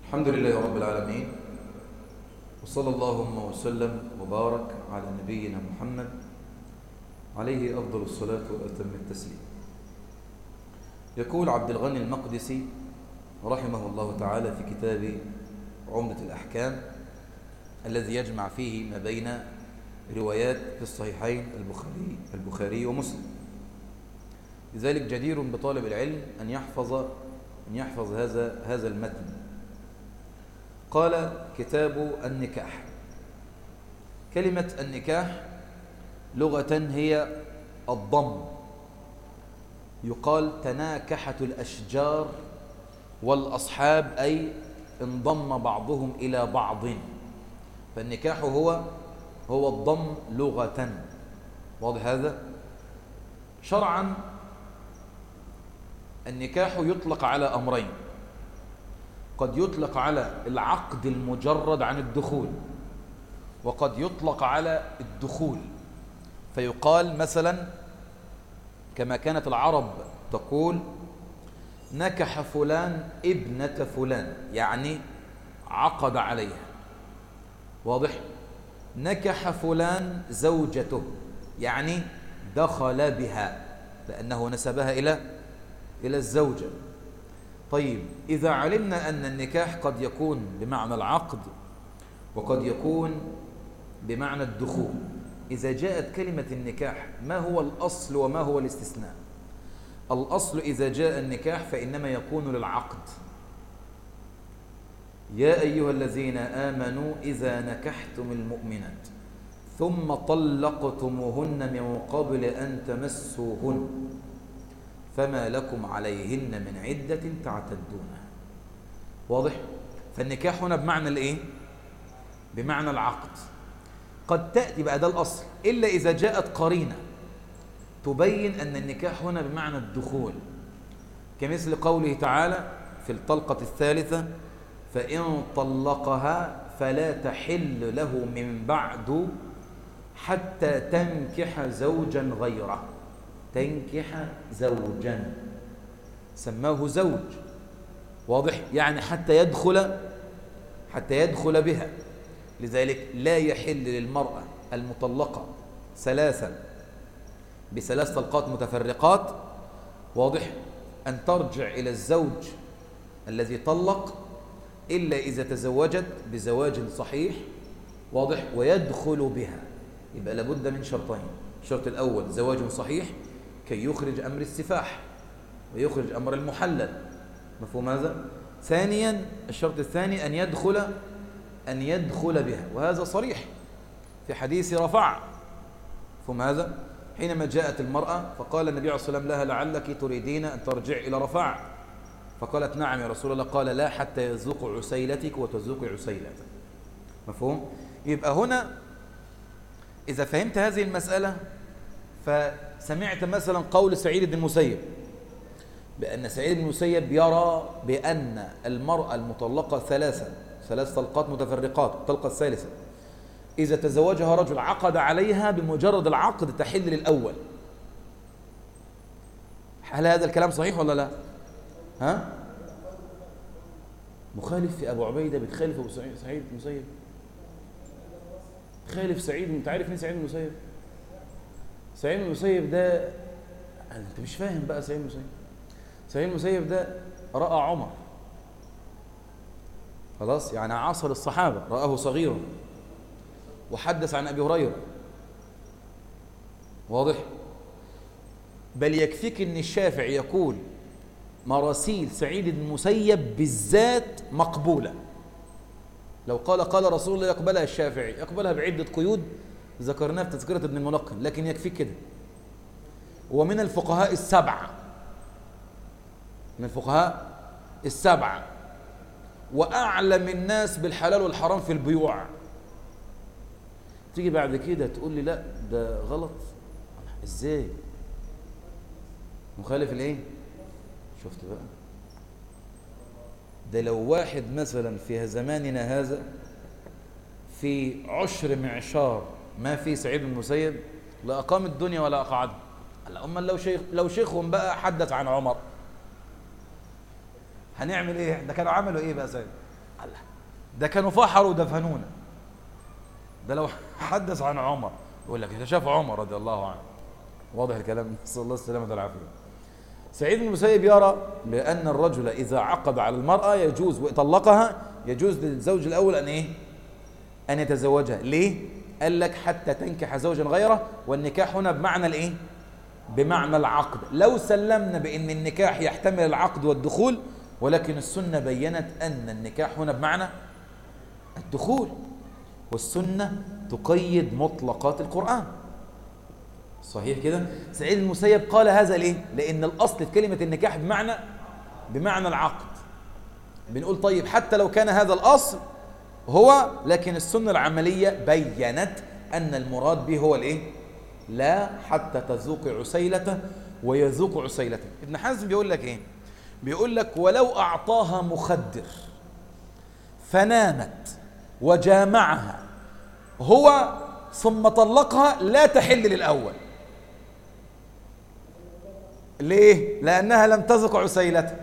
الحمد لله رب العالمين وصلى اللهم وسلم وبارك على نبينا محمد عليه أفضل الصلاة وأتم التسليم يقول عبد الغني المقدسي رحمه الله تعالى في كتاب عمدة الأحكام الذي يجمع فيه ما بين روايات في الصحيحين البخاري, البخاري ومسلم لذلك جدير بطالب العلم أن يحفظ أن يحفظ هذا هذا المتن قال كتاب النكاح كلمة النكاح لغة هي الضم يقال تناكحة الأشجار والأصحاب أي انضم بعضهم إلى بعض فالنكاح هو هو الضم لغة واضح هذا شرعا النكاح يطلق على أمرين قد يطلق على العقد المجرد عن الدخول وقد يطلق على الدخول فيقال مثلا كما كانت العرب تقول نكح فلان ابنة فلان يعني عقد عليها واضح نكح فلان زوجته يعني دخل بها لأنه نسبها إلى إلى الزوجة طيب إذا علمنا أن النكاح قد يكون بمعنى العقد وقد يكون بمعنى الدخول إذا جاءت كلمة النكاح ما هو الأصل وما هو الاستثناء الأصل إذا جاء النكاح فإنما يكون للعقد يا أيها الذين آمنوا إذا نكحتم المؤمنات ثم طلقتموهن من قبل أن تمسوهن فما لكم عليهن من عدة تعتدونها واضح؟ فالنكاح هنا بمعنى الايه؟ بمعنى العقد قد تأتي بقى ده الأصل إلا إذا جاءت قرينة تبين أن النكاح هنا بمعنى الدخول كمثل قوله تعالى في الطلقة الثالثة فإن طلقها فلا تحل له من بعد حتى تنكح زوجا غيره تنكح زوجا سماه زوج واضح يعني حتى يدخل حتى يدخل بها لذلك لا يحل للمرأة المطلقة ثلاثا بثلاث طلقات متفرقات واضح أن ترجع إلى الزوج الذي طلق إلا إذا تزوجت بزواج صحيح واضح ويدخل بها يبقى لابد من شرطين الشرط الأول زواج صحيح كي يخرج أمر السفاح ويخرج أمر المحلل مفهوم هذا؟ ثانيا الشرط الثاني أن يدخل أن يدخل بها وهذا صريح في حديث رفع مفهوم هذا؟ حينما جاءت المرأة فقال النبي عليه الصلاة والسلام لها لعلك تريدين أن ترجع إلى رفع فقالت نعم يا رسول الله قال لا حتى يذوق عسيلتك وتذوق عسيلتك مفهوم؟ يبقى هنا إذا فهمت هذه المسألة فسمعت مثلا قول سعيد بن المسيب بأن سعيد بن المسيب يرى بأن المرأة المطلقة ثلاثة ثلاث طلقات متفرقات الطلقة الثالثة إذا تزوجها رجل عقد عليها بمجرد العقد تحل للأول هل هذا الكلام صحيح ولا لا ها مخالف في أبو عبيدة بتخالف أبو سعيد سعيد بن المسيب خالف سعيد انت عارف مين سعيد بن المسيب سعيد بن المسيب ده انت مش فاهم بقى سعيد بن المسيب سعيد بن المسيب ده راى عمر خلاص يعني عاصر الصحابه راه صغيرا وحدث عن ابي هريره واضح بل يكفيك ان الشافعي يقول مراسيل سعيد بن المسيب بالذات مقبوله لو قال قال رسول الله يقبلها الشافعي يقبلها بعدة قيود ذكرناها في تذكرة ابن الملقن لكن يكفي كده ومن الفقهاء السبعة من الفقهاء السبعة وأعلم الناس بالحلال والحرام في البيوع تيجي بعد كده تقول لي لا ده غلط ازاي مخالف الايه شفت بقى ده لو واحد مثلا في زماننا هذا في عشر معشار ما في سعيد بن المسيب لا أقام الدنيا ولا أقعدها أما لو شيخ لو شيخهم بقى حدث عن عمر هنعمل ايه ده كانوا عملوا ايه بقى سيد الله ده كانوا فحروا ودفنونا ده لو حدث عن عمر يقول لك ده شاف عمر رضي الله عنه واضح الكلام نسال الله السلامه والعافيه سعيد بن المسيب يرى بان الرجل اذا عقد على المراه يجوز وطلقها يجوز للزوج الاول ان ايه ان يتزوجها ليه قال لك حتى تنكح زوجا غيره والنكاح هنا بمعنى الايه بمعنى العقد لو سلمنا بان النكاح يحتمل العقد والدخول ولكن السنه بينت ان النكاح هنا بمعنى الدخول والسنه تقيد مطلقات القران صحيح كده سعيد المسيب قال هذا ليه لان الاصل في كلمه النكاح بمعنى بمعنى العقد بنقول طيب حتى لو كان هذا الاصل هو لكن السنه العمليه بينت ان المراد به هو الايه لا حتى تذوق عسيلته ويذوق عسيلته ابن حزم بيقول لك ايه بيقول لك ولو اعطاها مخدر فنامت وجامعها هو ثم طلقها لا تحل للاول ليه لانها لم تذق عسيلته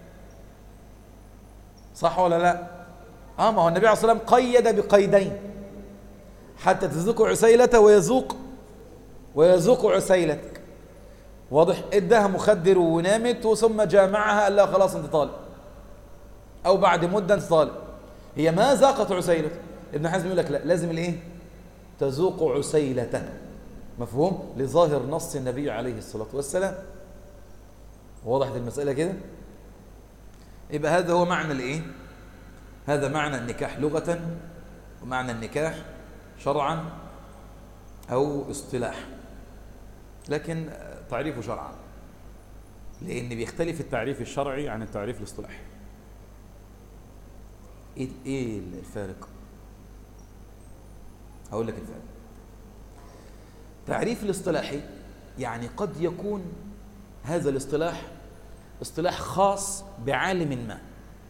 صح ولا لا اه ما هو النبي عليه الصلاه والسلام قيد بقيدين حتى تذوق عسيلته ويذوق ويذوق عسيلتك واضح اداها مخدر ونامت ثم جامعها قال لها خلاص انت طالق او بعد مده انت طالق هي ما ذاقت عسيلته ابن حزم يقول لك لا لازم الايه تذوق عسيلته مفهوم لظاهر نص النبي عليه الصلاه والسلام وضحت المساله كده يبقى هذا هو معنى الايه هذا معنى النكاح لغه ومعنى النكاح شرعا او اصطلاح لكن تعريفه شرعا لان بيختلف التعريف الشرعي عن التعريف الاصطلاحي ايه ايه الفارق هقول لك الفارق تعريف الاصطلاحي يعني قد يكون هذا الاصطلاح اصطلاح خاص بعالم ما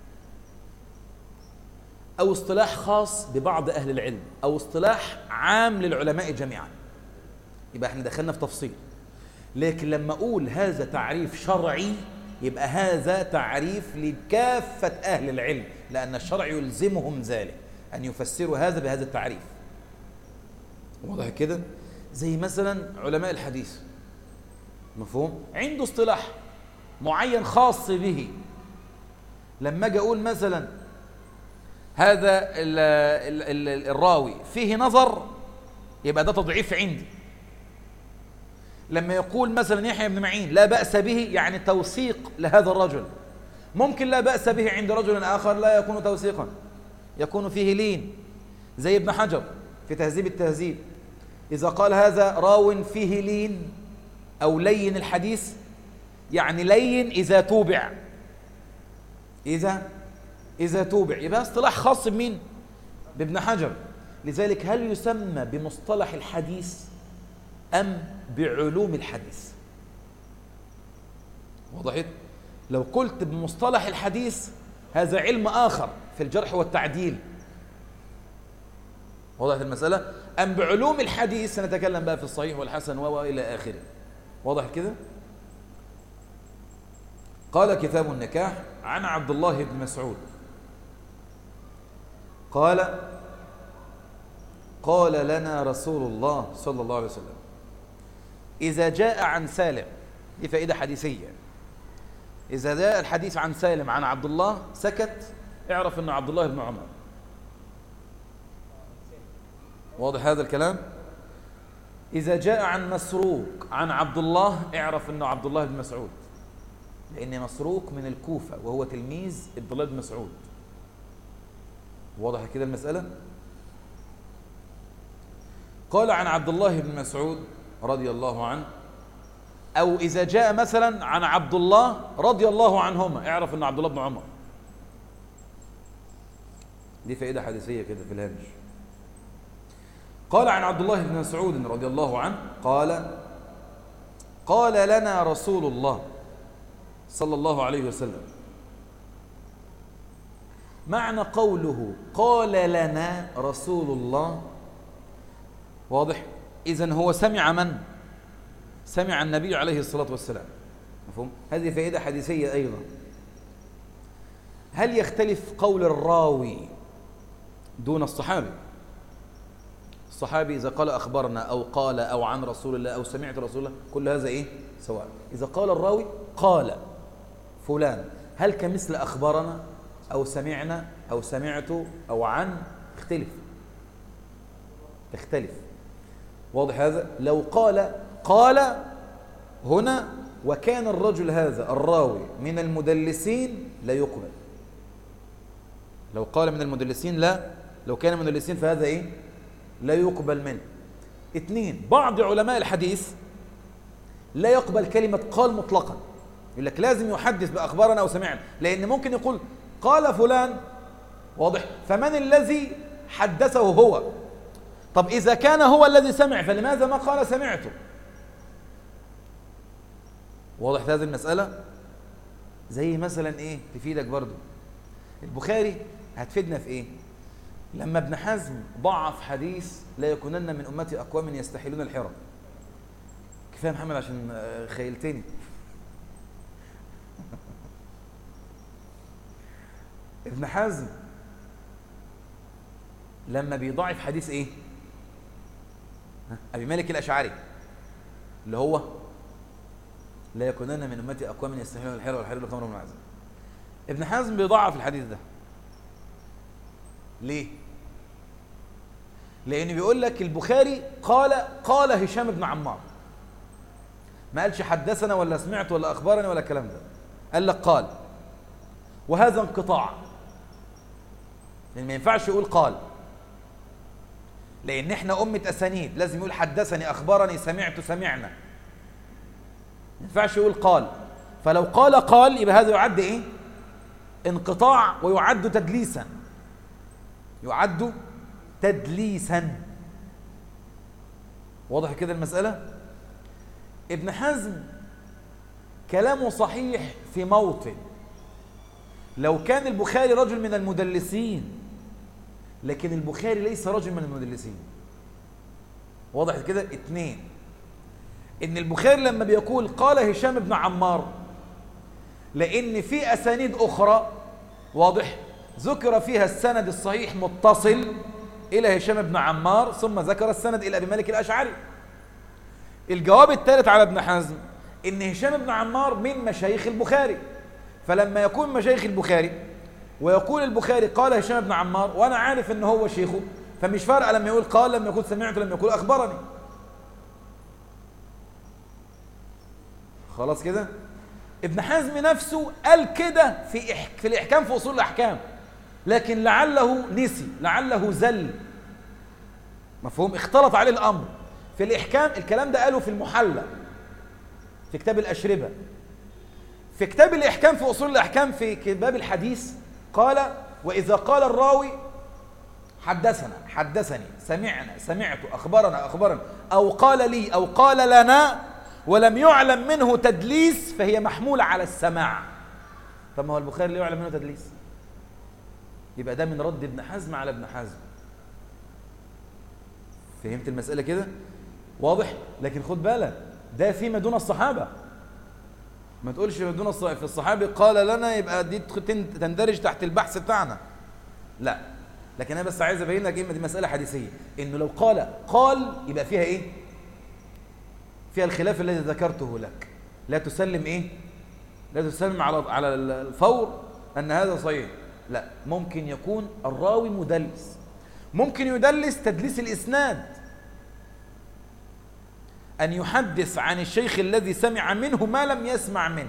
او اصطلاح خاص ببعض اهل العلم او اصطلاح عام للعلماء جميعا يبقى احنا دخلنا في تفصيل لكن لما اقول هذا تعريف شرعي يبقى هذا تعريف لكافة أهل العلم لأن الشرع يلزمهم ذلك أن يفسروا هذا بهذا التعريف واضح كده زي مثلا علماء الحديث مفهوم عنده اصطلاح معين خاص به لما اجي اقول مثلا هذا ال ال ال الراوي فيه نظر يبقى ده تضعيف عندي لما يقول مثلا يحيى بن معين لا بأس به يعني توثيق لهذا الرجل ممكن لا بأس به عند رجل آخر لا يكون توثيقا يكون فيه لين زي ابن حجر في تهذيب التهذيب إذا قال هذا راو فيه لين أو لين الحديث يعني لين إذا توبع إذا إذا توبع يبقى اصطلاح خاص بمين؟ بابن حجر لذلك هل يسمى بمصطلح الحديث أم بعلوم الحديث وضحت لو قلت بمصطلح الحديث هذا علم آخر في الجرح والتعديل وضحت المسألة أم بعلوم الحديث سنتكلم بقى في الصحيح والحسن وإلى آخره واضح كده قال كتاب النكاح عن عبد الله بن مسعود قال قال لنا رسول الله صلى الله عليه وسلم إذا جاء عن سالم دي فائدة حديثية إذا جاء الحديث عن سالم عن عبد الله سكت اعرف أنه عبد الله بن عمر واضح هذا الكلام إذا جاء عن مسروق عن عبد الله اعرف أنه عبد الله بن مسعود لأن مسروق من الكوفة وهو تلميذ عبد الله بن مسعود واضح كده المسألة قال عن عبد الله بن مسعود رضي الله عنه أو إذا جاء مثلا عن عبد الله رضي الله عنهما اعرف أن عبد الله بن عمر دي فائدة حديثية كده في الهامش قال عن عبد الله بن مسعود رضي الله عنه قال قال لنا رسول الله صلى الله عليه وسلم معنى قوله قال لنا رسول الله واضح إذن هو سمع من سمع النبي عليه الصلاة والسلام مفهوم هذه فائدة حديثية أيضا هل يختلف قول الراوي دون الصحابي الصحابي إذا قال أخبرنا أو قال أو عن رسول الله أو سمعت رسول الله كل هذا إيه سواء إذا قال الراوي قال فلان هل كمثل أخبرنا أو سمعنا أو سمعت أو عن اختلف تختلف واضح هذا لو قال قال هنا وكان الرجل هذا الراوي من المدلسين لا يقبل لو قال من المدلسين لا لو كان من المدلسين فهذا ايه لا يقبل منه اثنين بعض علماء الحديث لا يقبل كلمة قال مطلقا يقول لك لازم يحدث بأخبارنا أو سمعنا لأن ممكن يقول قال فلان واضح فمن الذي حدثه هو طب إذا كان هو الذي سمع فلماذا ما قال سمعته واضح هذه المسألة زي مثلا إيه تفيدك برضو البخاري هتفيدنا في إيه لما ابن حزم ضعف حديث لا يكونن من أمتي أقوام يستحيلون الحرى كفاية محمد عشان خيلتني ابن حزم لما بيضعف حديث ايه ابي مالك الاشعري اللي هو لا يكونن من امتي اقوام يستحيلون الحر والحرير والخمر والمعزه ابن حزم بيضعف الحديث ده ليه لان بيقول لك البخاري قال قال هشام بن عمار ما قالش حدثنا ولا سمعت ولا اخبرني ولا الكلام ده قال لك قال وهذا انقطاع لان ما ينفعش يقول قال لان احنا امه اسانيد لازم يقول حدثني اخبرني سمعت سمعنا ما ينفعش يقول قال فلو قال قال يبقى هذا يعد ايه انقطاع ويعد تدليسا يعد تدليسا واضح كده المسألة ابن حزم كلامه صحيح في موطن لو كان البخاري رجل من المدلسين لكن البخاري ليس رجل من المدلسين واضح كده اتنين ان البخاري لما بيقول قال هشام بن عمار لان في اسانيد اخرى واضح ذكر فيها السند الصحيح متصل الى هشام بن عمار ثم ذكر السند الى ابي مالك الاشعري الجواب الثالث على ابن حزم ان هشام بن عمار من مشايخ البخاري فلما يكون مشايخ البخاري ويقول البخاري قال هشام بن عمار وانا عارف ان هو شيخه فمش فارقه لما يقول قال لما يقول سمعت لما يقول اخبرني خلاص كده ابن حزم نفسه قال كده في إح... في الاحكام في اصول الاحكام لكن لعله نسي لعله زل مفهوم اختلط عليه الامر في الاحكام الكلام ده قاله في المحلى في كتاب الاشربه في كتاب الاحكام في اصول الاحكام في كتاب الحديث قال واذا قال الراوي حدثنا حدثني سمعنا سمعت اخبرنا اخبرنا او قال لي او قال لنا ولم يعلم منه تدليس فهي محمولة على السماع طب ما هو البخاري لا يعلم منه تدليس يبقى ده من رد ابن حزم على ابن حزم فهمت المسألة كده واضح لكن خد بالك ده فيما دون الصحابة ما تقولش ما دون الصحابة في الصحابي قال لنا يبقى دي تندرج تحت البحث بتاعنا لا لكن انا بس عايز ابين لك ايه دي مسألة حديثية انه لو قال قال يبقى فيها ايه فيها الخلاف الذي ذكرته لك لا تسلم ايه لا تسلم على على الفور ان هذا صحيح لا ممكن يكون الراوي مدلس ممكن يدلس تدليس الاسناد ان يحدث عن الشيخ الذي سمع منه ما لم يسمع منه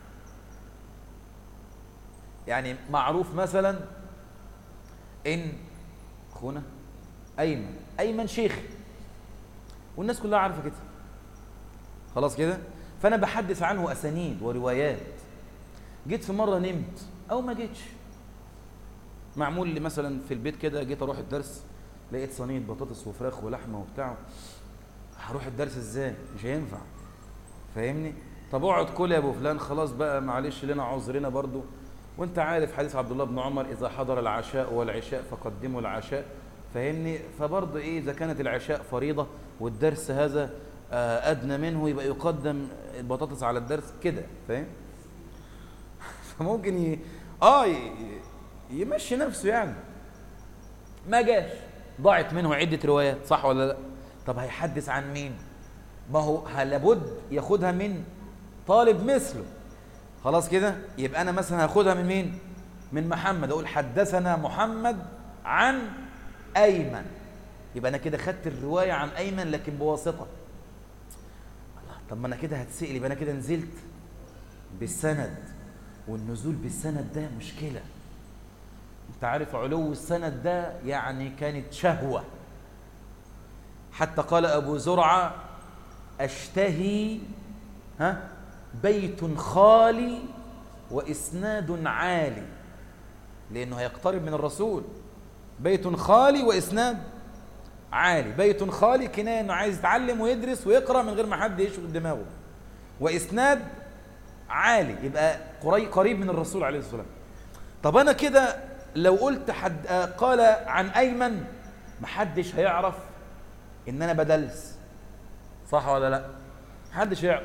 يعني معروف مثلا ان اخونا ايمن ايمن شيخ والناس كلها عارفه كده خلاص كده فانا بحدث عنه اسانيد وروايات جيت في مره نمت او ما جيتش معمول لي مثلا في البيت كده جيت اروح الدرس لقيت صينيه بطاطس وفراخ ولحمه وبتاع هروح الدرس ازاي مش هينفع فاهمني طب اقعد كل يا ابو فلان خلاص بقى معلش لنا عذرنا برضو وانت عارف حديث عبد الله بن عمر اذا حضر العشاء والعشاء فقدموا العشاء فاهمني فبرضه ايه اذا كانت العشاء فريضه والدرس هذا ادنى منه يبقى يقدم البطاطس على الدرس كده فاهم فممكن ي... اه يمشي نفسه يعني ما جاش ضاعت منه عدة روايات صح ولا لا طب هيحدث عن مين ما هو لابد ياخدها من طالب مثله خلاص كده يبقى انا مثلا هاخدها من مين من محمد اقول حدثنا محمد عن ايمن يبقى انا كده خدت الروايه عن ايمن لكن بواسطه الله طب ما انا كده هتسال يبقى انا كده نزلت بالسند والنزول بالسند ده مشكله انت عارف علو السند ده يعني كانت شهوه حتى قال ابو زرعه اشتهي ها بيت خالي واسناد عالي لانه هيقترب من الرسول بيت خالي واسناد عالي بيت خالي كنايه انه عايز يتعلم ويدرس ويقرا من غير ما حد يشغل دماغه واسناد عالي يبقى قريب من الرسول عليه الصلاه والسلام طب انا كده لو قلت حد قال عن ايمن محدش هيعرف ان انا بدلس صح ولا لا محدش هيعرف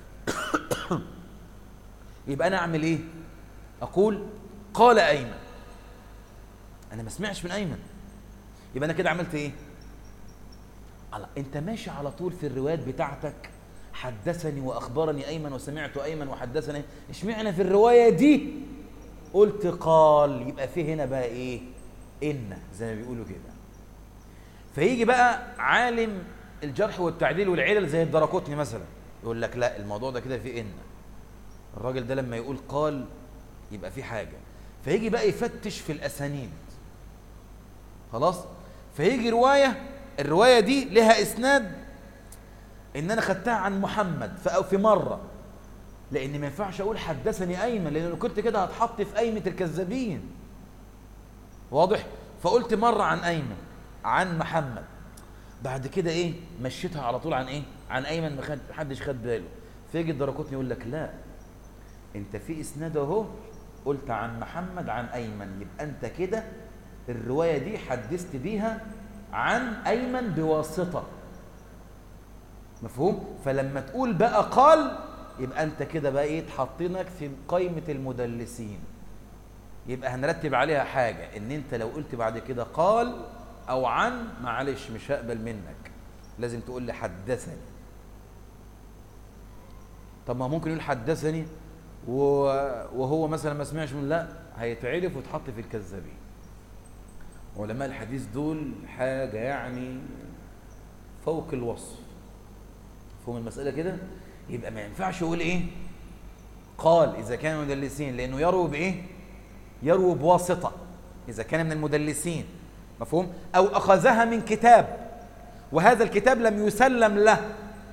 يبقى انا اعمل ايه اقول قال ايمن انا ما سمعش من ايمن يبقى انا كده عملت ايه الله انت ماشي على طول في الروايات بتاعتك حدثني واخبرني ايمن وسمعت ايمن وحدثني اشمعنى في الروايه دي قلت قال يبقى في هنا بقى ايه ان زي ما بيقولوا كده فيجي بقى عالم الجرح والتعديل والعلل زي الدرقطني مثلا يقول لك لا الموضوع ده كده فيه ان الراجل ده لما يقول قال يبقى في حاجه فيجي بقى يفتش في الاسانيد خلاص فيجي روايه الروايه دي لها اسناد ان انا خدتها عن محمد في مره لان ما ينفعش اقول حدثني ايمن لان كنت كده هتحط في ايمه الكذابين واضح فقلت مره عن ايمن عن محمد بعد كده ايه مشيتها على طول عن ايه عن ايمن ما حدش خد باله فيجي الدرقوتني يقول لك لا انت في اسناد اهو قلت عن محمد عن ايمن يبقى انت كده الروايه دي حدثت بيها عن ايمن بواسطه مفهوم فلما تقول بقى قال يبقى انت كده بقى ايه تحطينك في قائمه المدلسين يبقى هنرتب عليها حاجه ان انت لو قلت بعد كده قال او عن معلش مش هقبل منك لازم تقول لي حدثني طب ما ممكن يقول حدثني وهو مثلا ما سمعش من لا هيتعرف وتحط في الكذابين علماء الحديث دول حاجة يعني فوق الوصف فهم المسألة كده يبقى ما ينفعش يقول ايه قال إذا كان مدلسين لأنه يروي بإيه يروي بواسطة إذا كان من المدلسين مفهوم أو أخذها من كتاب وهذا الكتاب لم يسلم له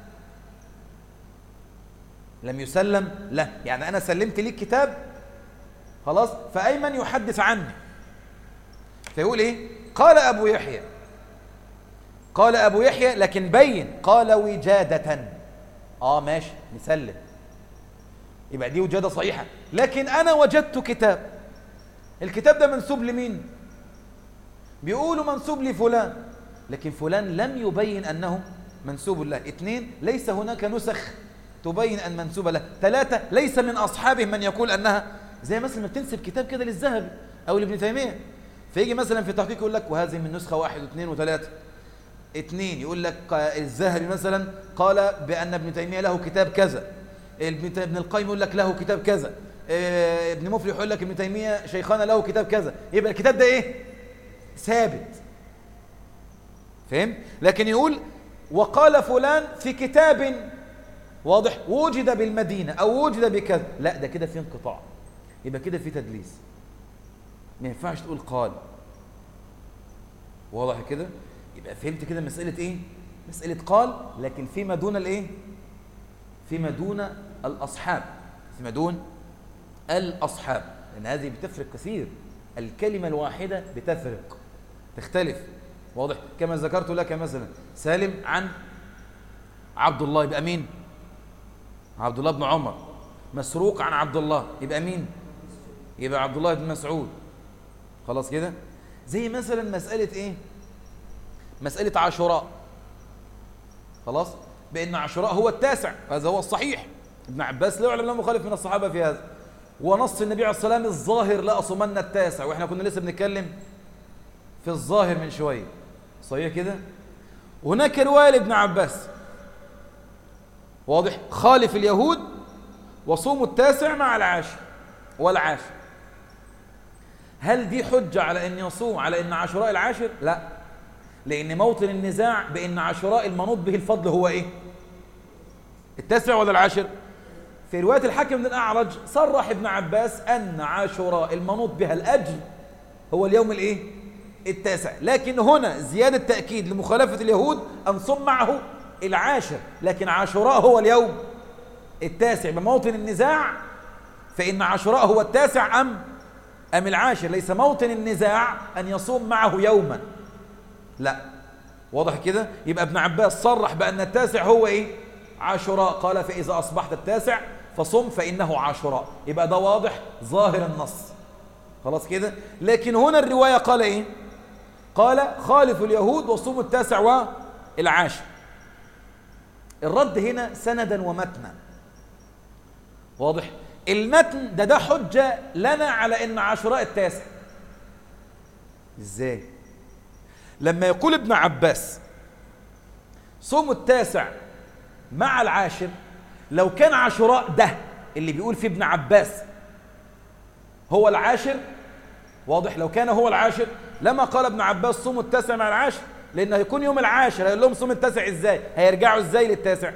لم يسلم له يعني أنا سلمت ليك كتاب خلاص فأيمن يحدث عني فيقول إيه قال أبو يحيى قال أبو يحيى لكن بين قال وجادة آه ماشي نسلم يبقى دي وجادة صحيحة لكن أنا وجدت كتاب الكتاب ده منسوب لمين بيقولوا منسوب لفلان لكن فلان لم يبين أنه منسوب له اثنين ليس هناك نسخ تبين أن منسوب له ثلاثة ليس من أصحابه من يقول أنها زي مثلا ما بتنسب كتاب كده للذهبي أو لابن تيمية فيجي مثلا في تحقيق يقول لك وهذه من نسخة واحد واثنين وثلاثة اثنين يقول لك الذهبي مثلا قال بأن ابن تيمية له كتاب كذا ابن القيم يقول لك له كتاب كذا ابن مفلح يقول لك ابن تيمية شيخنا له كتاب كذا يبقى الكتاب ده ايه ثابت فهم لكن يقول وقال فلان في كتاب واضح وجد بالمدينة أو وجد بكذا لا ده كده في انقطاع يبقى كده في تدليس ما ينفعش تقول قال واضح كده يبقى فهمت كده مسألة ايه مسألة قال لكن فيما دون الايه فيما دون الأصحاب فيما دون الأصحاب لأن هذه بتفرق كثير الكلمة الواحدة بتفرق تختلف واضح كما ذكرت لك مثلا سالم عن عبد الله يبقى مين عبد الله بن عمر مسروق عن عبد الله يبقى مين يبقى عبد الله بن مسعود خلاص كده زي مثلا مسألة ايه مسألة عاشوراء خلاص بأن عاشوراء هو التاسع هذا هو الصحيح ابن عباس لا يعلم له مخالف من الصحابة في هذا ونص النبي عليه الصلاة والسلام الظاهر لا أصومن التاسع وإحنا كنا لسه بنتكلم في الظاهر من شوية صحيح كده هناك رواية لابن عباس واضح خالف اليهود وصوموا التاسع مع العاشر والعاشر هل دي حجة على أن يصوم على أن عاشوراء العاشر؟ لا لأن موطن النزاع بأن عاشوراء المنوط به الفضل هو إيه؟ التاسع ولا العاشر؟ في رواية الحاكم بن الأعرج صرح ابن عباس أن عاشوراء المنوط بها الأجل هو اليوم الإيه؟ التاسع لكن هنا زيادة تأكيد لمخالفة اليهود أن صم معه العاشر لكن عاشوراء هو اليوم التاسع بموطن النزاع فإن عاشوراء هو التاسع أم أم العاشر ليس موطن النزاع أن يصوم معه يوما لا واضح كده يبقى ابن عباس صرح بأن التاسع هو إيه عاشوراء قال فإذا أصبحت التاسع فصم فإنه عاشوراء يبقى ده واضح ظاهر النص خلاص كده لكن هنا الرواية قال إيه قال خالف اليهود وصوم التاسع والعاشر الرد هنا سندا ومتنا واضح المتن ده ده حجة لنا على ان عاشوراء التاسع ازاي لما يقول ابن عباس صوم التاسع مع العاشر لو كان عاشوراء ده اللي بيقول فيه ابن عباس هو العاشر واضح لو كان هو العاشر لما قال ابن عباس صوموا التاسع مع العاشر لانه هيكون يوم العاشر هيقول لهم صوم التاسع ازاي هيرجعوا ازاي للتاسع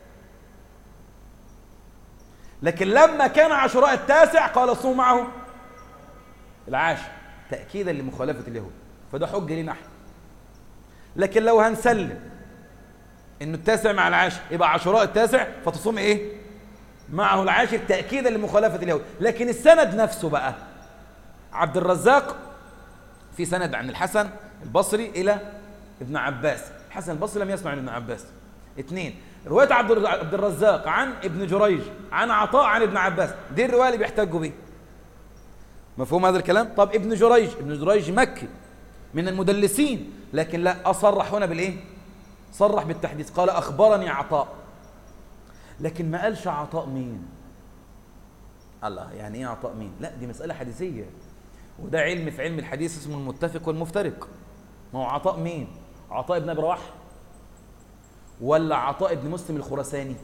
لكن لما كان عاشوراء التاسع قال صوم معه العاشر تأكيدا لمخالفة اليهود فده حجة لنا احنا لكن لو هنسلم انه التاسع مع العاشر يبقى عاشوراء التاسع فتصوم ايه معه العاشر تأكيدا لمخالفة اليهود لكن السند نفسه بقى عبد الرزاق في سند عن الحسن البصري إلى ابن عباس الحسن البصري لم يسمع عن ابن عباس اثنين رواية عبد الرزاق عن ابن جريج عن عطاء عن ابن عباس دي الرواية اللي بيحتجوا بيه مفهوم هذا الكلام طب ابن جريج ابن جريج مكي من المدلسين لكن لا أصرح هنا بالإيه صرح بالتحديث قال أخبرني عطاء لكن ما قالش عطاء مين الله يعني ايه عطاء مين لا دي مسألة حديثية وده علم في علم الحديث اسمه المتفق والمفترق ما هو عطاء مين عطاء ابن ابي رواح ولا عطاء ابن مسلم الخرساني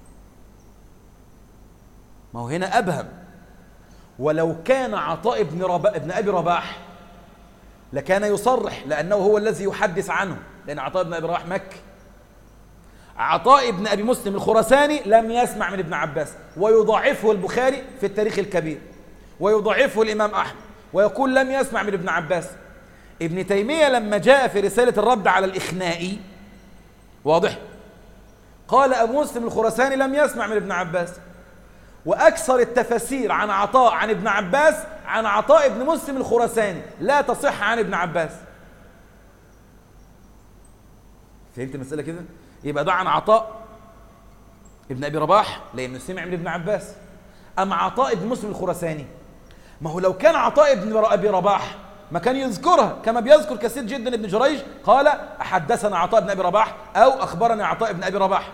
ما هو هنا ابهم ولو كان عطاء ابن ربا ابن ابي رباح لكان يصرح لانه هو الذي يحدث عنه لان عطاء ابن ابي رباح مكي عطاء ابن ابي مسلم الخرساني لم يسمع من ابن عباس ويضعفه البخاري في التاريخ الكبير ويضعفه الامام احمد ويقول لم يسمع من ابن عباس ابن تيمية لما جاء في رسالة الرد على الإخنائي واضح قال أبو مسلم الخرساني لم يسمع من ابن عباس وأكثر التفاسير عن عطاء عن ابن عباس عن عطاء ابن مسلم الخرساني لا تصح عن ابن عباس فهمت المسألة كده يبقى ده عن عطاء ابن أبي رباح لأنه سمع من ابن عباس أم عطاء ابن مسلم الخرساني ما هو لو كان عطاء ابن أبي رباح ما كان يذكرها كما بيذكر كثير جدا ابن جريج قال حدثنا عطاء بن أبي رباح أو أخبرني عطاء بن أبي رباح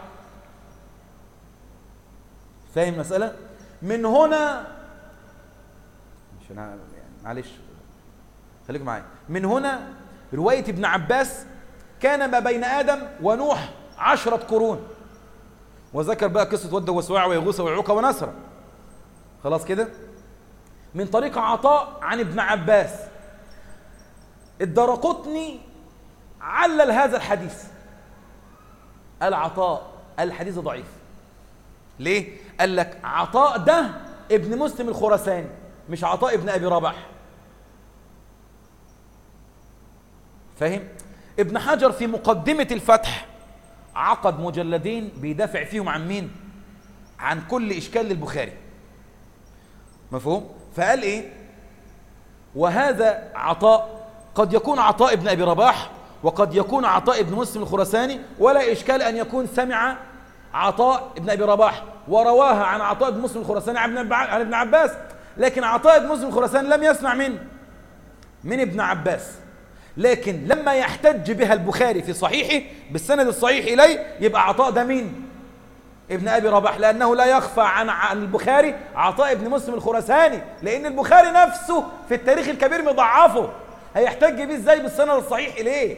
فاهم المسألة؟ من هنا مش أنا يعني معلش خليكم معايا من هنا رواية ابن عباس كان ما بين آدم ونوح عشرة قرون وذكر بقى قصة ود وسواع ويغوث ويعوق ونسرة خلاص كده من طريق عطاء عن ابن عباس الدرقطني علل هذا الحديث قال عطاء الحديث ضعيف ليه؟ قال لك عطاء ده ابن مسلم الخرساني مش عطاء ابن أبي رباح فاهم؟ ابن حجر في مقدمة الفتح عقد مجلدين بيدافع فيهم عن مين؟ عن كل إشكال للبخاري مفهوم؟ فقال إيه؟ وهذا عطاء قد يكون عطاء ابن أبي رباح وقد يكون عطاء ابن مسلم الخرساني ولا إشكال أن يكون سمع عطاء ابن أبي رباح ورواها عن عطاء ابن مسلم الخرساني عن ابن عباس لكن عطاء ابن مسلم الخرساني لم يسمع من من ابن عباس لكن لما يحتج بها البخاري في صحيحه بالسند الصحيح إليه يبقى عطاء ده مين ابن أبي رباح لأنه لا يخفى عن عن البخاري عطاء ابن مسلم الخراساني لأن البخاري نفسه في التاريخ الكبير مضعفه هيحتج بيه ازاي بالسند الصحيح إليه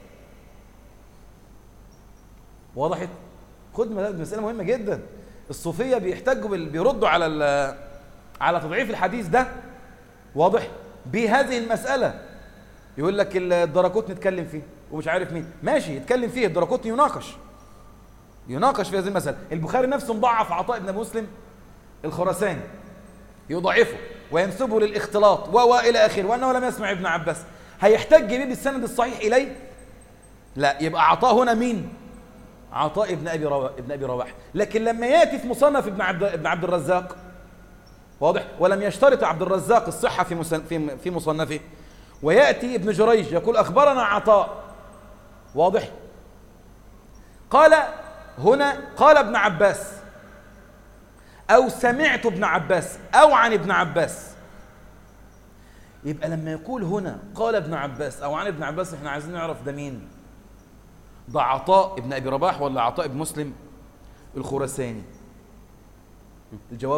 وضحت خد مسألة مهمة جدا الصوفية بيحتجوا بال- بيردوا على ال- على تضعيف الحديث ده واضح بهذه المسألة يقول لك الدركوت نتكلم فيه ومش عارف مين ماشي يتكلم فيه الدركوت يناقش يناقش في هذه المسألة البخاري نفسه مضعف عطاء بن مسلم الخراساني يضعفه وينسبه للاختلاط و و الى اخره وانه لم يسمع ابن عباس هيحتج بيه بالسند الصحيح اليه لا يبقى عطاء هنا مين عطاء ابن ابي رواح ابن ابي رواح لكن لما ياتي في مصنف ابن عبد ابن عبد الرزاق واضح ولم يشترط عبد الرزاق الصحه في مسن- في في مصنفه وياتي ابن جريج يقول اخبرنا عطاء واضح قال هنا قال ابن عباس او سمعت ابن عباس او عن ابن عباس يبقى لما يقول هنا قال ابن عباس او عن ابن عباس احنا عايزين نعرف ده مين ده عطاء ابن ابي رباح ولا عطاء ابن مسلم الخراساني الجواب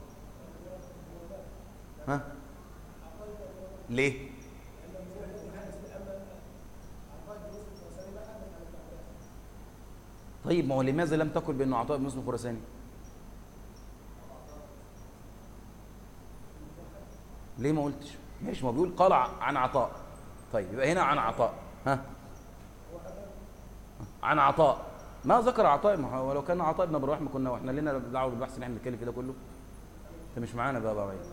ها ليه طيب ما هو لماذا لم تقل بانه عطاء بن مسلم الخراساني ليه ما قلتش ماشي ما هو بيقول قال ع- عن عطاء طيب يبقى هنا عن عطاء ها عن عطاء ما ذكر عطاء ما هو لو كان عطاء بن ابي رواح ما كنا واحنا لنا دعوه بالبحث اللي احنا بنتكلم فيه ده كله انت مش معانا بقى بقى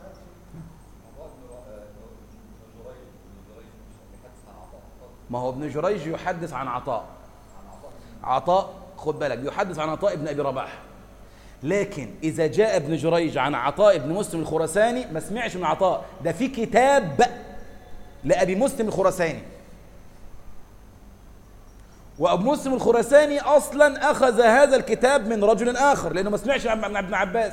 ما هو ابن جريج يحدث عن عطاء عطاء خد بالك بيحدث عن عطاء ابن ابي رباح لكن اذا جاء ابن جريج عن عطاء ابن مسلم الخراساني ما سمعش من عطاء ده في كتاب لابي مسلم الخراساني وابو مسلم الخراساني اصلا اخذ هذا الكتاب من رجل اخر لانه ما سمعش عن عن ابن عباس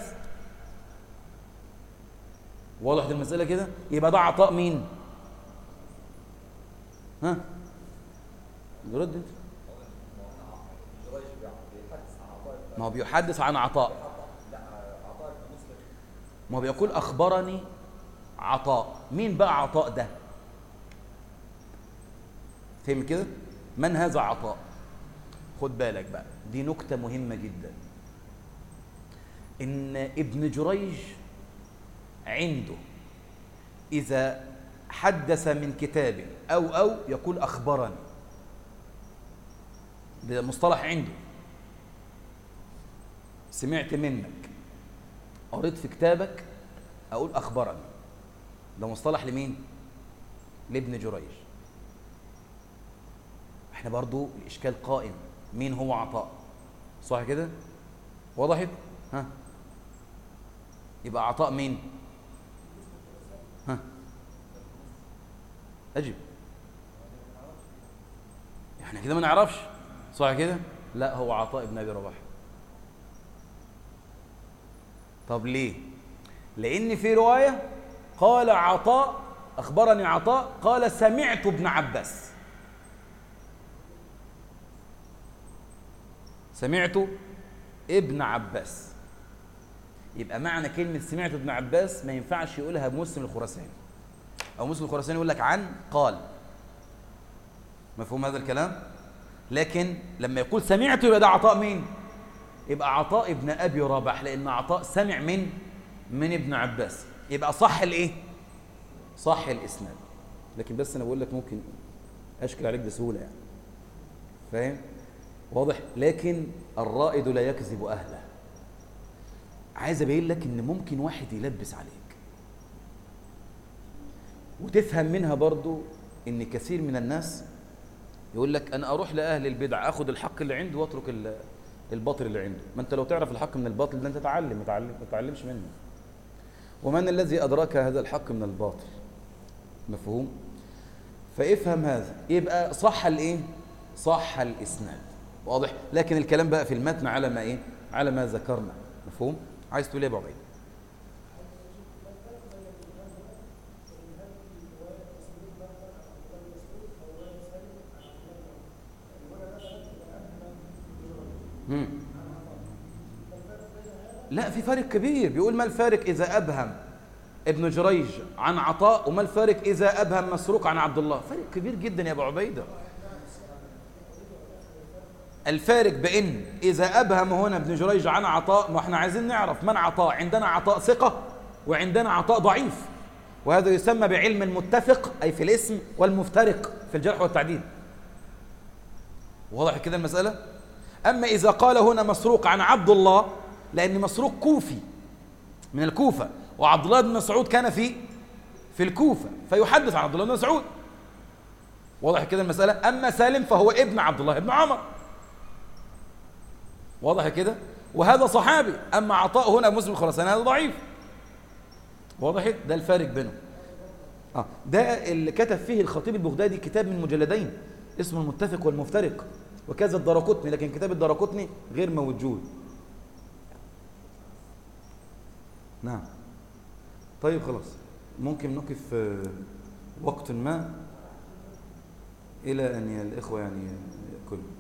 واضح المساله كده يبقى ده عطاء مين ها رد انت ما هو بيحدث عن عطاء ما هو بيقول اخبرني عطاء مين بقى عطاء ده فهم كده من هذا عطاء خد بالك بقى دي نكتة مهمة جدا إن ابن جريج عنده إذا حدث من كتاب أو أو يقول أخبرني ده مصطلح عنده سمعت منك قريت في كتابك أقول أخبرني ده مصطلح لمين؟ لابن جريج احنا برضو الإشكال قائم مين هو عطاء صح كده؟ وضحت؟ ها يبقى عطاء مين؟ ها أجب احنا كده ما نعرفش صح كده؟ لا هو عطاء ابن أبي رباح طب ليه؟ لأن في رواية قال عطاء أخبرني عطاء قال سمعت ابن عباس سمعت ابن عباس يبقى معنى كلمة سمعت ابن عباس ما ينفعش يقولها مسلم الخراساني أو مسلم الخراساني يقول لك عن قال مفهوم هذا الكلام؟ لكن لما يقول سمعت يبقى ده عطاء مين؟ يبقى عطاء ابن أبي رباح لأن عطاء سمع من من ابن عباس يبقى صح الإيه؟ صح الإسناد لكن بس أنا بقول لك ممكن أشكل عليك بسهولة يعني فاهم؟ واضح لكن الرائد لا يكذب أهله عايز أبين لك إن ممكن واحد يلبس عليك وتفهم منها برضو إن كثير من الناس يقول لك أنا أروح لأهل البدع أخذ الحق اللي عنده وأترك ال- الباطل اللي عنده ما أنت لو تعرف الحق من الباطل ده أنت تعلم ما تعلم- ما تتعلمش منه ومن الذي أدرك هذا الحق من الباطل مفهوم فافهم هذا يبقى صح الايه صح الاسناد واضح لكن الكلام بقى في المتن على ما ايه على ما ذكرنا مفهوم عايز تقول ايه يا ابو عبيد مم. لا في فرق كبير بيقول ما الفارق إذا أبهم ابن جريج عن عطاء وما الفارق إذا أبهم مسروق عن عبد الله فرق كبير جدا يا أبو عبيدة الفارق بين إذا أبهم هنا ابن جريج عن عطاء ما احنا عايزين نعرف من عطاء عندنا عطاء ثقة وعندنا عطاء ضعيف وهذا يسمى بعلم المتفق أي في الاسم والمفترق في الجرح والتعديل واضح كده المسألة أما إذا قال هنا مسروق عن عبد الله لأن مسروق كوفي من الكوفة وعبد الله بن مسعود كان في في الكوفة فيحدث عن عبد الله بن مسعود واضح كده المسألة أما سالم فهو ابن عبد الله بن عمر واضح كده وهذا صحابي أما عطاء هنا مسلم خراسان هذا ضعيف واضح ده الفارق بينهم آه ده اللي كتب فيه الخطيب البغدادي كتاب من مجلدين اسمه المتفق والمفترق وكذا الدرقطني لكن كتاب الدرقطني غير موجود نعم طيب خلاص ممكن نقف آه، وقت ما إلى أن الإخوة يعني يأكلوا